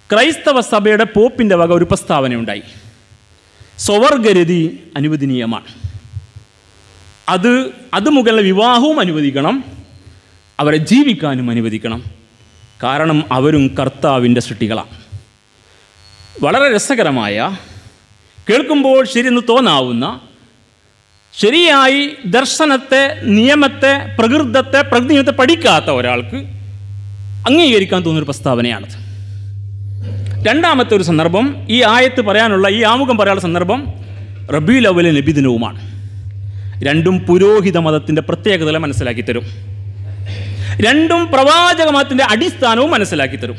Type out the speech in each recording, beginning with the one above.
ക്രൈസ്തവ സഭയുടെ പോപ്പിൻ്റെ വക ഒരു പ്രസ്താവനയുണ്ടായി സ്വവർഗരതി അനുവദനീയമാണ് അത് അത് മുകളിലെ വിവാഹവും അനുവദിക്കണം അവരെ ജീവിക്കാനും അനുവദിക്കണം കാരണം അവരും കർത്താവിൻ്റെ സൃഷ്ടികളാണ് വളരെ രസകരമായ കേൾക്കുമ്പോൾ ശരിയെന്ന് തോന്നാവുന്ന ശരിയായി ദർശനത്തെ നിയമത്തെ പ്രകൃതത്തെ പ്രകൃതിയത്തെ പഠിക്കാത്ത ഒരാൾക്ക് അംഗീകരിക്കാൻ തോന്നുന്നൊരു പ്രസ്താവനയാണത് രണ്ടാമത്തെ ഒരു സന്ദർഭം ഈ ആയത്ത് പറയാനുള്ള ഈ ആമുഖം പറയാനുള്ള സന്ദർഭം റബീൽ അവലെ നബിദിനവുമാണ് രണ്ടും പുരോഹിത മതത്തിൻ്റെ പ്രത്യേകതകളെ മനസ്സിലാക്കി തരും രണ്ടും പ്രവാചക മതത്തിൻ്റെ അടിസ്ഥാനവും മനസ്സിലാക്കി തരും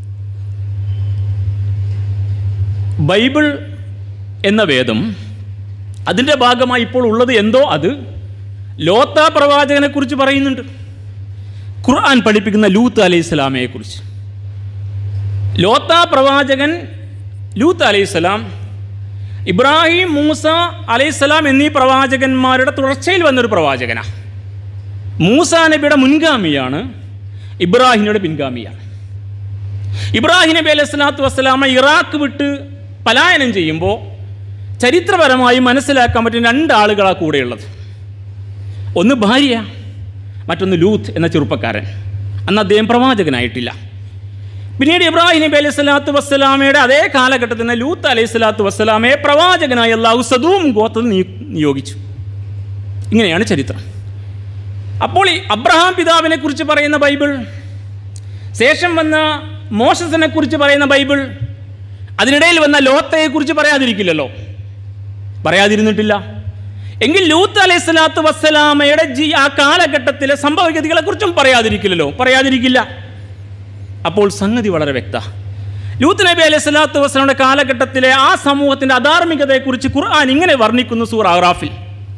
ബൈബിൾ എന്ന വേദം അതിൻ്റെ ഭാഗമായി ഇപ്പോൾ ഉള്ളത് എന്തോ അത് ലോത്ത പ്രവാചകനെ കുറിച്ച് പറയുന്നുണ്ട് ഖുർആൻ പഠിപ്പിക്കുന്ന ലൂത്ത് അലൈഹി സ്വലാമയെ കുറിച്ച് ലോത്ത പ്രവാചകൻ ലൂത്ത് അലൈഹി സ്വലാം ഇബ്രാഹിം മൂസ അലൈഹിസ്സലാം എന്നീ പ്രവാചകന്മാരുടെ തുടർച്ചയിൽ വന്നൊരു പ്രവാചകനാണ് മൂസ നബിയുടെ മുൻഗാമിയാണ് ഇബ്രാഹിമിയുടെ പിൻഗാമിയാണ് ഇബ്രാഹിം നബി അലൈഹി സ്വലാത്തു വസ്സലാമ ഇറാഖ് വിട്ട് പലായനം ചെയ്യുമ്പോൾ ചരിത്രപരമായി മനസ്സിലാക്കാൻ പറ്റുന്ന രണ്ടാളുകളാണ് കൂടെയുള്ളത് ഒന്ന് ഭാര്യ മറ്റൊന്ന് ലൂത്ത് എന്ന ചെറുപ്പക്കാരൻ അന്ന് അദ്ദേഹം പ്രവാചകനായിട്ടില്ല പിന്നീട് ഇബ്രാഹിം നബി അലൈഹി സ്വലാത്തു വസ്സലാമയുടെ അതേ കാലഘട്ടത്തിൽ തന്നെ ലൂത്ത് അലൈഹി സ്വലാത്തു വസ്സലാമയെ പ്രവാചകനായി അള്ളാഹു സദൂം ഗോത്രത്തിൽ നിയ- നിയോഗിച്ചു ഇങ്ങനെയാണ് ചരിത്രം അപ്പോൾ ഈ അബ്രഹാം പിതാവിനെ കുറിച്ച് പറയുന്ന ബൈബിൾ ശേഷം വന്ന മോശസിനെ കുറിച്ച് പറയുന്ന ബൈബിൾ അതിനിടയിൽ വന്ന ലോത്തയെ കുറിച്ച് പറയാതിരിക്കില്ലല്ലോ പറയാതിരുന്നിട്ടില്ല എങ്കിൽ ലൂത്ത് അലൈഹി സ്വലാത്തു വസ്സലാമയുടെ ജി ആ കാലഘട്ടത്തിലെ സംഭവഗതികളെ കുറിച്ചും പറയാതിരിക്കില്ലല്ലോ പറയാതിരിക്കില്ല അപ്പോൾ സംഗതി വളരെ വ്യക്ത ലൂത്ത് നബി അലൈഹി സ്വലാത്തു വസ്സലാമയുടെ കാലഘട്ടത്തിലെ ആ സമൂഹത്തിൻ്റെ അധാർമികതയെക്കുറിച്ച് ഖുർആൻ ഇങ്ങനെ വർണ്ണിക്കുന്നു സൂർ അറാഫിൽ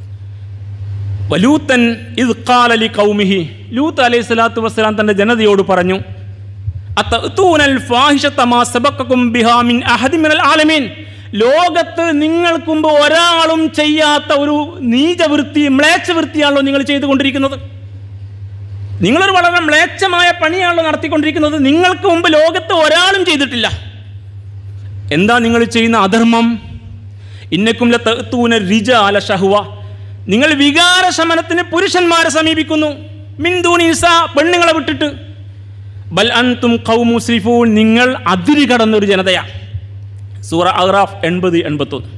വലൂത്തൻ ഇത് കാലലി കൗമിഹി ലൂത്ത് അലൈഹി സ്വലാത്തു വസ്സലാം തൻ്റെ ജനതയോട് പറഞ്ഞു അത്തൂനൽ ഫാഹിഷത്തമാ സബക്കക്കും ബിഹാ മിൻ അഹദി മിനൽ ആലമീൻ ലോകത്ത് നിങ്ങൾക്ക് മുമ്പ് ഒരാളും ചെയ്യാത്ത ഒരു നീചവൃത്തി മ്ലേച്ഛവൃത്തിയാണല്ലോ നിങ്ങൾ ചെയ്തുകൊണ്ടിരിക്കുന്നത് നിങ്ങളൊരു വളരെ മ്ലേച്ഛമായ പണിയാണല്ലോ നടത്തിക്കൊണ്ടിരിക്കുന്നത് നിങ്ങൾക്ക് മുമ്പ് ലോകത്ത് ഒരാളും ചെയ്തിട്ടില്ല എന്താ നിങ്ങൾ ചെയ്യുന്ന അധർമ്മം ഇന്നക്കും ലത്തൂന റിജ അല ഷഹുവ നിങ്ങൾ വികാര ശമനത്തിന് പുരുഷന്മാരെ സമീപിക്കുന്നു മിന്ദൂനി നിസ പെണ്ണുങ്ങളെ വിട്ടിട്ട് ബൽ അൻതും കൗമുസ്രിഫൂൻ നിങ്ങൾ അതിരി കടന്നൊരു ജനതയാണ് സൂറ അഹ്റാഫ് എൺപത് എൺപത്തൊന്ന്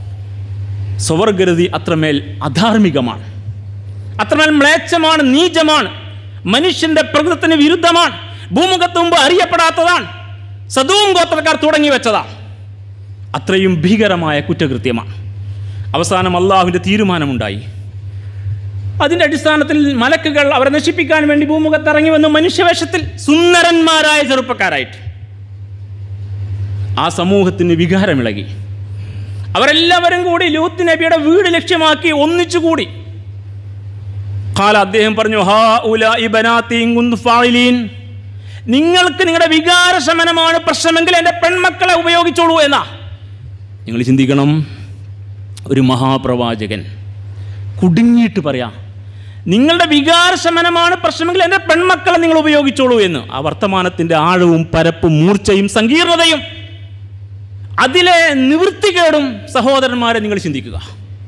സ്വവർഗരതി അത്രമേൽ അധാർമികമാണ് അത്രമേൽ മ്ലേച്ഛമാണ് നീചമാണ് മനുഷ്യന്റെ പ്രകൃതത്തിന് വിരുദ്ധമാണ് ഭൂമുഖത്ത് മുമ്പ് അറിയപ്പെടാത്തതാണ് സദൂം ഗോത്രക്കാർ തുടങ്ങി വെച്ചതാണ് അത്രയും ഭീകരമായ കുറ്റകൃത്യമാണ് അവസാനം അള്ളാഹുവിൻ്റെ തീരുമാനമുണ്ടായി അതിൻ്റെ അടിസ്ഥാനത്തിൽ മലക്കുകൾ അവരെ നശിപ്പിക്കാൻ വേണ്ടി ഭൂമുഖത്ത് ഇറങ്ങി വന്നു മനുഷ്യവേഷത്തിൽ സുന്ദരന്മാരായ ചെറുപ്പക്കാരായിട്ട് ആ സമൂഹത്തിന് വികാരമിളകി അവരെല്ലാവരും കൂടി ലൂത്ത് നബിയുടെ വീട് ലക്ഷ്യമാക്കി ഒന്നിച്ചുകൂടി കാല അദ്ദേഹം പറഞ്ഞു ഹാ ഉല ഫായിലീൻ നിങ്ങൾക്ക് നിങ്ങളുടെ വികാര ശമനമാണ് പ്രശ്നമെങ്കിൽ എൻ്റെ പെൺമക്കളെ ഉപയോഗിച്ചോളൂ എന്നാ നിങ്ങൾ ചിന്തിക്കണം ഒരു മഹാപ്രവാചകൻ കുടുങ്ങിയിട്ട് പറയാം നിങ്ങളുടെ വികാര ശമനമാണ് പ്രശ്നമെങ്കിൽ എൻ്റെ പെൺമക്കളെ നിങ്ങൾ ഉപയോഗിച്ചോളൂ എന്ന് ആ വർത്തമാനത്തിൻ്റെ ആഴവും പരപ്പും മൂർച്ചയും സങ്കീർണതയും അതിലെ നിവൃത്തികേടും സഹോദരന്മാരെ നിങ്ങൾ ചിന്തിക്കുക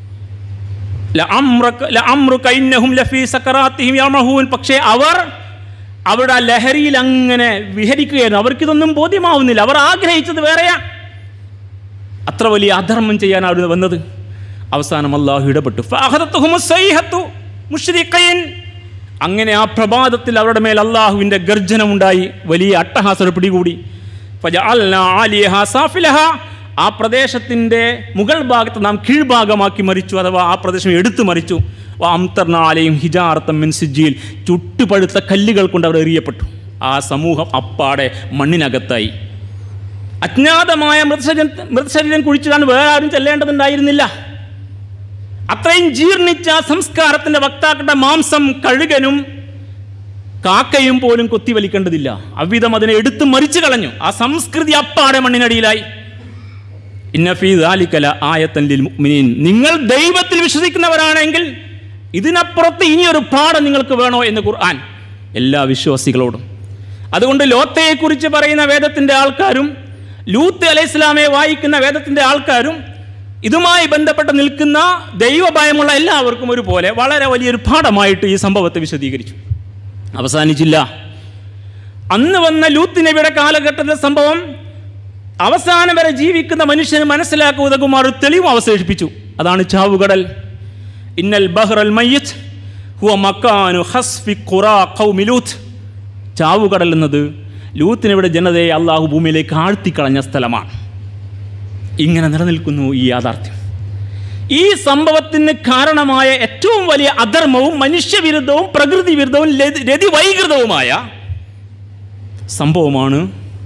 ലഅംറക- ലഅംറുക ഇന്നഹും ലഫീ സക്കറാത്തിഹിം യമഹൂൻ. പക്ഷേ അവർ അവരുടെ ആ ലഹരിയിൽ അങ്ങനെ വിഹരിക്കുകയായിരുന്നു അവർക്കിതൊന്നും ബോധ്യമാവുന്നില്ല അവർ ആഗ്രഹിച്ചത് വേറെയാണ് അത്ര വലിയ അധർമ്മം ചെയ്യാൻ അവർ വന്നത് അവസാനം അള്ളാഹു ഇടപെട്ടു ഫഅഖദത്തുഹുമു സൈഹത്തു മുശ്രിഖീൻ. അങ്ങനെ ആ പ്രഭാതത്തിൽ അവരുടെ മേൽ അള്ളാഹുവിൻ്റെ ഗർജനമുണ്ടായി വലിയ അട്ടഹാസത പിടികൂടി ഫജഅൽനാ ആലിയഹാ സാഫിലഹാ. ആ പ്രദേശത്തിൻ്റെ മുകൾ ഭാഗത്ത് നാം കീഴ്ഭാഗമാക്കി മരിച്ചു അഥവാ ആ പ്രദേശം എടുത്തു മരിച്ചു അംതർനാലയും ഹിജാർത്തം മിൻ സിജിയിൽ ചുട്ടുപഴുത്ത കല്ലുകൾ കൊണ്ട് അവർ എറിയപ്പെട്ടു ആ സമൂഹം അപ്പാടെ മണ്ണിനകത്തായി അജ്ഞാതമായ മൃതശരീരം മൃതശരീരം കുഴിച്ചിടാൻ വേറെ ആരും ചെല്ലേണ്ടതുണ്ടായിരുന്നില്ല അത്രയും ജീർണിച്ച ആ സംസ്കാരത്തിന്റെ വക്താക്കളുടെ മാംസം കഴുകനും കാക്കയും പോലും കൊത്തിവലിക്കേണ്ടതില്ല അവിധം അതിനെ എടുത്തു മറിച്ചു കളഞ്ഞു ആ സംസ്കൃതി അപ്പാടെ മണ്ണിനടിയിലായി ഇന്നഫീ ദാലിക്കല ആയത്തൻ ലിൽ മുഅ്മിനീൻ നിങ്ങൾ ദൈവത്തിൽ വിശ്വസിക്കുന്നവരാണെങ്കിൽ ഇതിനപ്പുറത്ത് ഇനിയൊരു പാഠം നിങ്ങൾക്ക് വേണോ എന്ന് ഖുർആൻ എല്ലാ വിശ്വാസികളോടും അതുകൊണ്ട് ലോത്തയെക്കുറിച്ച് പറയുന്ന വേദത്തിൻ്റെ ആൾക്കാരും ലൂത്ത് അലൈഹി ഇസ്ലാമെ വായിക്കുന്ന വേദത്തിൻ്റെ ആൾക്കാരും ഇതുമായി ബന്ധപ്പെട്ട് നിൽക്കുന്ന ദൈവഭയമുള്ള എല്ലാവർക്കും ഒരുപോലെ വളരെ വലിയൊരു പാഠമായിട്ട് ഈ സംഭവത്തെ വിശദീകരിച്ചു അവസാനിച്ചില്ല അന്ന് വന്ന ലൂത്ത് നബിയുടെ കാലഘട്ടത്തിലെ സംഭവം അവസാനം വരെ ജീവിക്കുന്ന മനുഷ്യന് മനസ്സിലാക്കുക ഉതകുമാർ തെളിവും അവശേഷിപ്പിച്ചു അതാണ് ചാവുകടൽ ഇന്നൽ ബഹ്റൽ മയ്യത്ത് ഹുവ മക്കാനു ഹസ്ഫി ഖുറാ ഖൗമി ലൂത്ത് ചാവുകടൽ എന്നത് ലൂത്തിനിവിടെ ജനതയെ അള്ളാഹു ഭൂമിയിലേക്ക് ആഴ്ത്തിക്കളഞ്ഞ സ്ഥലമാണ് ഇങ്ങനെ നിലനിൽക്കുന്നു ഈ യാഥാർത്ഥ്യം ഈ സംഭവത്തിന് കാരണമായ ഏറ്റവും വലിയ അധർമ്മവും മനുഷ്യവിരുദ്ധവും പ്രകൃതി വിരുദ്ധവും ലതി- രതിവൈകൃതവുമായ സംഭവമാണ്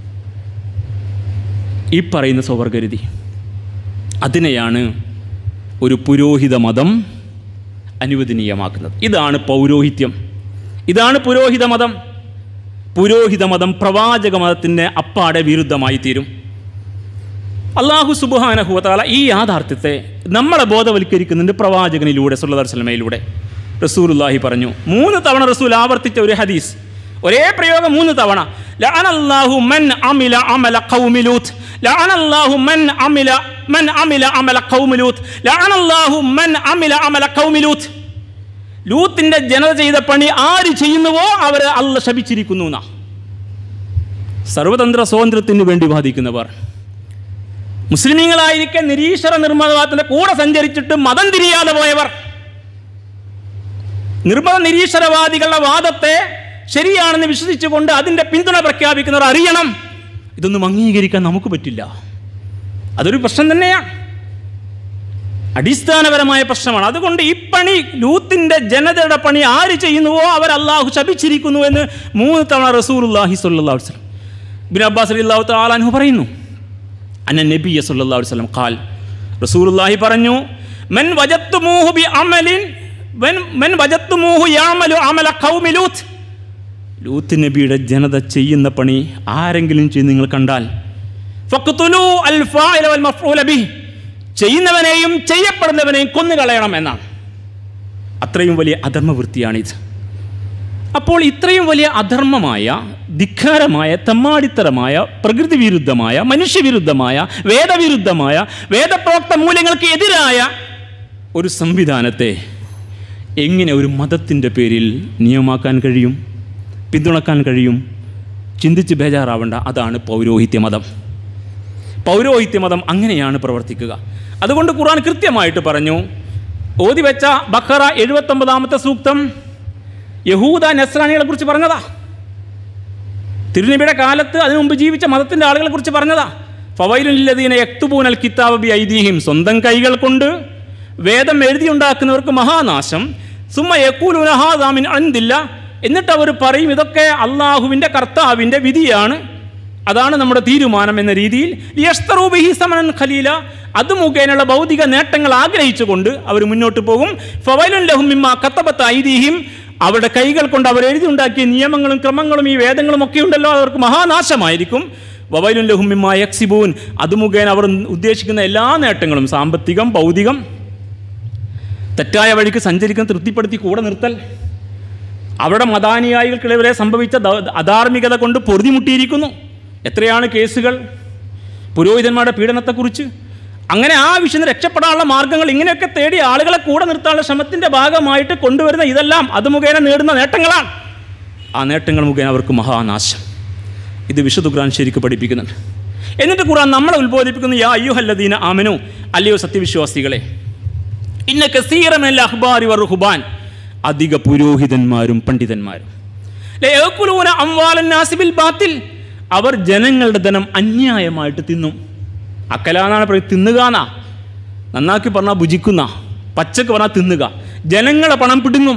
ഈ പറയുന്ന സ്വവർഗരുതി അതിനെയാണ് ഒരു പുരോഹിത മതം അനുവദനീയമാക്കുന്നത് ഇതാണ് പൗരോഹിത്യം ഇതാണ് പുരോഹിത മതം പുരോഹിത മതം പ്രവാചക മതത്തിൻ്റെ അപ്പാടെ വിരുദ്ധമായി തീരും അള്ളാഹു സുബാനഹുവത്താല ഈ യാഥാർത്ഥ്യത്തെ നമ്മളെ ബോധവൽക്കരിക്കുന്നുണ്ട് പ്രവാചകനിലൂടെ സുല്ലാ വസ്ലമയിലൂടെ റസൂലുല്ലാഹി പറഞ്ഞു മൂന്ന് തവണ റസൂൽ ആവർത്തിച്ച ഒരു ഹദീസ് ഒരേ പ്രയോഗം മൂന്ന് തവണ ലഅനല്ലാഹു മൻ അമില അമല ഖൗമി ലൂത്ത് ലഅനല്ലാഹു മൻ അമില മൻ അമില അമല ഖൗമി ലൂത്ത് ലഅനല്ലാഹു മൻ അമില അമല ഖൗമി ലൂത്ത് ലൂത്തിന്റെ ജനത ചെയ്ത പണി ആര് ചെയ്യുന്നുവോ അവരെ അല്ല ശപിച്ചിരിക്കുന്നു എന്നാ സർവതന്ത്ര സ്വാതന്ത്ര്യത്തിന് വേണ്ടി ബാധിക്കുന്നവർ മുസ്ലിമീങ്ങളായിരിക്കെ നിരീശ്വര നിർമ്മതവാദത്തിന്റെ കൂടെ സഞ്ചരിച്ചിട്ട് മതം തിരിയാതെ പോയവർ നിർമ്മത നിരീശ്വരവാദികളുടെ വാദത്തെ ശരിയാണെന്ന് വിശ്വസിച്ചുകൊണ്ട് അതിൻ്റെ പിന്തുണ പ്രഖ്യാപിക്കുന്നവർ അറിയണം ഇതൊന്നും അംഗീകരിക്കാൻ നമുക്ക് പറ്റില്ല അതൊരു പ്രശ്നം തന്നെയാണ് അടിസ്ഥാനപരമായ പ്രശ്നമാണ് അതുകൊണ്ട് ഈ പണി ലൂത്തിൻ്റെ ജനതയുടെ പണി ആര് ചെയ്യുന്നുവോ അവർ അള്ളാഹു ശപിച്ചിരിക്കുന്നു എന്ന് മൂന്ന് തവണ റസൂലുല്ലാഹി സ്വല്ലല്ലാഹു അലൈഹി വസല്ലം ബിൻ അബ്ബാസ് അലിള്ളാഹു താലാൻഹു പറയുന്നു അന്ന നബിയ സല്ലല്ലാഹു അലൈഹി വസല്ലം ഖാൽ റസൂലുള്ളാഹി പറഞ്ഞു മൻ വജത്തുമൂഹു ബി അമലിൻ മൻ മൻ വജത്തുമൂഹു യഅമലു അമല ഖൗമി ലൂത്ത് ലൂത്ത് നബിയുടെ ജനത ചെയ്യുന്ന പണി ആരെങ്കിലും ചെയ്ത് നിങ്ങൾ കണ്ടാൽ ഫഖ്തുലു അൽ ഫാഇല വൽ മഫ്ഊല ബിഹി ചെയ്യുന്നവനെയും ചെയ്യപ്പെടുന്നവനെയും കൊന്നുകളയണം എന്നാണ് അത്രയും വലിയ അധർമ്മവൃത്തിയാണിത് അപ്പോൾ ഇത്രയും വലിയ അധർമ്മമായ ധിക്കാരമായ തെമ്മാടിത്തരമായ പ്രകൃതി വിരുദ്ധമായ മനുഷ്യവിരുദ്ധമായ വേദവിരുദ്ധമായ വേദപ്രോക്ത മൂല്യങ്ങൾക്ക് എതിരായ ഒരു സംവിധാനത്തെ എങ്ങനെ ഒരു മതത്തിൻ്റെ പേരിൽ നിയമമാക്കാൻ കഴിയും പിന്തുണക്കാൻ കഴിയും ചിന്തിച്ച് ബേജാറാവേണ്ട അതാണ് പൗരോഹിത്യ മതം പൗരോഹിത്യ മതം അങ്ങനെയാണ് പ്രവർത്തിക്കുക അതുകൊണ്ട് ഖുർആൻ കൃത്യമായിട്ട് പറഞ്ഞു ഓതി വെച്ച ബഖറ എഴുപത്തൊമ്പതാമത്തെ സൂക്തം യഹൂദ നസ്രാനികളെ കുറിച്ച് പറഞ്ഞതാ തിരുനബിയുടെ കാലത്ത് അതിനു മുമ്പ് ജീവിച്ച മതത്തിൻ്റെ ആളുകളെ കുറിച്ച് പറഞ്ഞതാ ഫവൈലുല്ലദീന യക്തുബൂനൽ കിതാബ് ബി ഐദീഹിം സ്വന്തം കൈകൾ കൊണ്ട് വേദം എഴുതിയുണ്ടാക്കുന്നവർക്ക് മഹാനാശം സുമ്മ യക്കൂലൂന ഹാദാമിൻ അന്തില്ല എന്നിട്ട് അവർ പറയും ഇതൊക്കെ അള്ളാഹുവിൻ്റെ കർത്താവിൻ്റെ വിധിയാണ് അതാണ് നമ്മുടെ തീരുമാനം എന്ന രീതിയിൽ യസ്തറൂബിഹി സമനൻ ഖലീല അത് മുഖേനയുള്ള ഭൗതിക നേട്ടങ്ങൾ ആഗ്രഹിച്ചുകൊണ്ട് അവർ മുന്നോട്ട് പോകും ഫവൈലുൻ ലഹും മിമ്മ കത്തബത്ത് ഐദീഹിം അവരുടെ കൈകൾ കൊണ്ട് അവർ എഴുതിയുണ്ടാക്കിയ നിയമങ്ങളും ക്രമങ്ങളും ഈ വേദങ്ങളും ഒക്കെ ഉണ്ടല്ലോ അവർക്ക് മഹാനാശമായിരിക്കും വവൈലുൻ ലഹും മിമ്മ യക്സിബൂൻ അത് മുഖേന അവർ ഉദ്ദേശിക്കുന്ന എല്ലാ നേട്ടങ്ങളും സാമ്പത്തികം ഭൗതികം തെറ്റായ വഴിക്ക് സഞ്ചരിക്കാൻ തൃപ്തിപ്പെടുത്തി കൂടെ നിർത്തൽ അവിടെ മതാനുയായികൾക്കിടവരെ സംഭവിച്ച ദ- അധാർമികത കൊണ്ട് പൊറുതിമുട്ടിയിരിക്കുന്നു എത്രയാണ് കേസുകൾ പുരോഹിതന്മാരുടെ പീഡനത്തെക്കുറിച്ച് അങ്ങനെ ആ വിഷയം രക്ഷപ്പെടാനുള്ള മാർഗങ്ങൾ ഇങ്ങനെയൊക്കെ തേടി ആളുകളെ കൂടെ നിർത്താനുള്ള ശ്രമത്തിൻ്റെ ഭാഗമായിട്ട് കൊണ്ടുവരുന്ന ഇതെല്ലാം അത് മുഖേന നേടുന്ന നേട്ടങ്ങളാണ് ആ നേട്ടങ്ങൾ മുഖേന അവർക്ക് മഹാനാശം ഇത് വിശുദ്ധ ഖുർആൻ ശരിക്ക് പഠിപ്പിക്കുന്നുണ്ട് എന്നിട്ട് ഖുർആൻ നമ്മളെ ഉത്ബോധിപ്പിക്കുന്നു യാ അയ്യുഹല്ലദീന ആമനു അല്ലയോ സത്യവിശ്വാസികളെ ഇന്ന കസീറമല്ല അഹ്ബാരി വർ റുഹ്ബാൻ അധിക പുരോഹിതന്മാരും പണ്ഡിതന്മാരും ലയഅക്കുലൂന അംവാലൻ നാസി ബിൽ ബാത്തിൽ അവർ ജനങ്ങളുടെ ധനം അന്യായമായിട്ട് തിന്നും അക്കലാന്നാണ് പറയുന്നത് തിന്നുകാന്നാ നന്നാക്കി പറഞ്ഞാൽ ഭുജിക്കുന്ന പച്ചക്ക് പറഞ്ഞാൽ തിന്നുക ജനങ്ങളെ പണം പിടുങ്ങും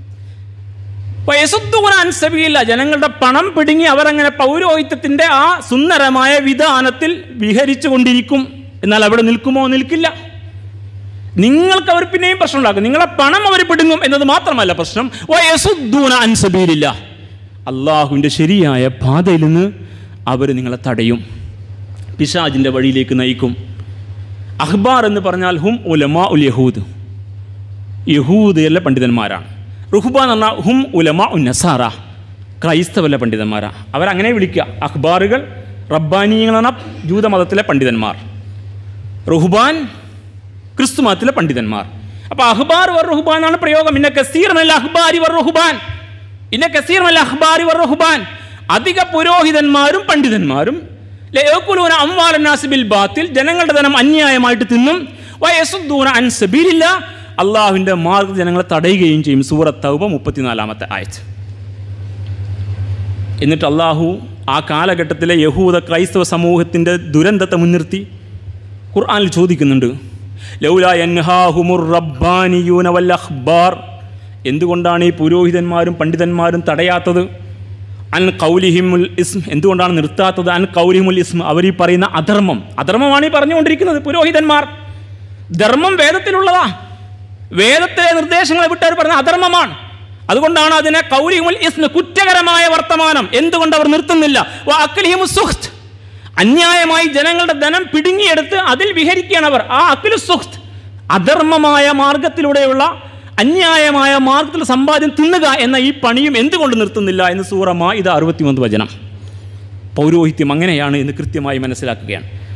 വയസ്സുത്തൂന അൻസബിയില്ല ജനങ്ങളുടെ പണം പിടുങ്ങി അവരങ്ങനെ പൗരോഹിത്യത്തിൻ്റെ ആ സുന്ദരമായ വിധാനത്തിൽ വിഹരിച്ചു കൊണ്ടിരിക്കും എന്നാൽ അവിടെ നിൽക്കുമോ നിൽക്കില്ല നിങ്ങൾക്ക് അവർ പിന്നെയും പ്രശ്നം ഉണ്ടാക്കും നിങ്ങളെ പണം അവർ പിടുങ്ങും എന്നത് മാത്രമല്ല പ്രശ്നം വയസ്സുദ്ദൂന അൻസബീലില്ല അള്ളാഹുവിൻ്റെ ശരിയായ പാതയിൽ നിന്ന് അവർ നിങ്ങളെ തടയും പിശാജിൻ്റെ വഴിയിലേക്ക് നയിക്കും അഖ്ബാർ എന്ന് പറഞ്ഞാൽ ഹും ഉലമാ ഉൽ യഹൂദ് യഹൂദിയല്ല പണ്ഡിതന്മാരാണ് റുഹ്ബ എന്ന് പറഞ്ഞാൽ ഹും ഉലമ ഉൻ നസാറ ക്രൈസ്തവല്ല പണ്ഡിതന്മാരാ അവരങ്ങനെ വിളിക്കുക അഖ്ബാറുകൾ റബ്ബാനീയങ്ങളാണ് ജൂതമതത്തിലെ പണ്ഡിതന്മാർ റുഹുബാൻ ക്രിസ്തു മതത്തിലെ പണ്ഡിതന്മാർ അപ്പോൾ അഹ്ബാർ വർ റുഹുബാൻ എന്നാണ് പ്രയോഗം ഇന്ന കസീർമല്ല അഹ്ബാരി വർ റുഹുബാൻ ഇന്ന കസീർമല്ല അഹ്ബാരി വർ റുഹുബാൻ അധിക പുരോഹിതന്മാരും പണ്ഡിതന്മാരും ലയക്കുലൂന അമ്മാലനാസിബിൽ ബാത്തിൽ ജനങ്ങളുടെ ധനം അന്യായമായിട്ട് തിന്നും വയസുദ്ദൂന അൻ സബീലില്ല അള്ളാഹുവിൻ്റെ മാർഗ്ഗ ജനങ്ങളെ തടയുകയും ചെയ്യും സൂറത്ത് തൗബ മുപ്പത്തിനാലാമത്തെ ആഴ്ച എന്നിട്ട് അള്ളാഹു ആ കാലഘട്ടത്തിലെ യഹൂദ ക്രൈസ്തവ സമൂഹത്തിൻ്റെ ദുരന്തത്തെ മുൻനിർത്തി ഖുർആനിൽ ചോദിക്കുന്നുണ്ട് ലൗലാ യൻഹാഹുമുർ റബ്ബാനിയൂന വൽ അഖ്ബാർ എന്തുകൊണ്ടാണ് ഈ പുരോഹിതന്മാരും പണ്ഡിതന്മാരും തടയാത്തത് അൻ കൗലിഹിമുൽ ഇസ്ം എന്തുകൊണ്ടാണ് നിർത്താത്തത് അൻ കൗലിഹിമുൽ ഇസ്ം അവർ ഈ പറയുന്ന അധർമ്മം അധർമ്മമാണ് ഈ പറഞ്ഞുകൊണ്ടിരിക്കുന്നത് പുരോഹിതന്മാർ ധർമ്മം വേദത്തിലുള്ളതാ വേദത്തിലെ നിർദ്ദേശങ്ങളെ വിട്ട് അവർ പറഞ്ഞ അധർമ്മമാണ് അതുകൊണ്ടാണ് അതിനെ കൗലിഹിമുൽ ഇസ്മ കുറ്റകരമായ വർത്തമാനം എന്തുകൊണ്ട് അവർ നിർത്തുന്നില്ല വ അക്ലിഹിമു സുഖ്ത് അന്യായമായി ജനങ്ങളുടെ ധനം പിടുങ്ങിയെടുത്ത് അതിൽ വിഹരിക്കുകയാണ് അവർ ആ അഖിലു സുഖ്ത് അധർമ്മമായ മാർഗത്തിലൂടെയുള്ള അന്യായമായ മാർഗത്തിൽ സമ്പാദ്യം തിന്നുക എന്ന ഈ പണിയും എന്തുകൊണ്ട് നിർത്തുന്നില്ല എന്ന് സൂറമ ഇത് അറുപത്തിമൂന്ന് വചനം പൗരോഹിത്യം അങ്ങനെയാണ് എന്ന് കൃത്യമായി മനസ്സിലാക്കുകയാണ്